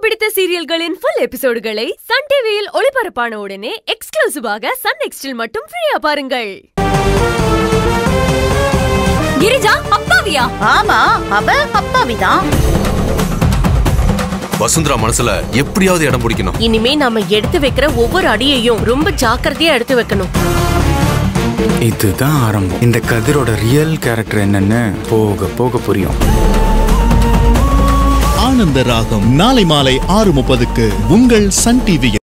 பிடித்த சீரியல்களின் full எபிசோடுகளை Sun டிவியில் ஒளிபரப்பான உடனே எக்ஸ்க்ளூசிவாக சன் நெக்ஸ்டில் மட்டும் ஃப்ரீயா பாருங்கள் கிரிஜா அப்பாவியா ஆமா அவ அப்பாவிதான் வசுந்தரா மனசுல எப்படியாவது இடம் பிடிக்கணும் இனிமே நாம எடுத்து வைக்கிற ஒவ்வொரு அடியையும் ரொம்ப ஜாக்கிரதையா எடுத்து வைக்கணும் இதுதான் ஆரம்பம் இந்த கதிரோட ரியல் கேரக்டர் என்னன்னு போக போக புரியும் ஆனந்த ராகம் நாளை மாலை ஆறு முப்பதுக்கு உங்கள் சன் டிவியில்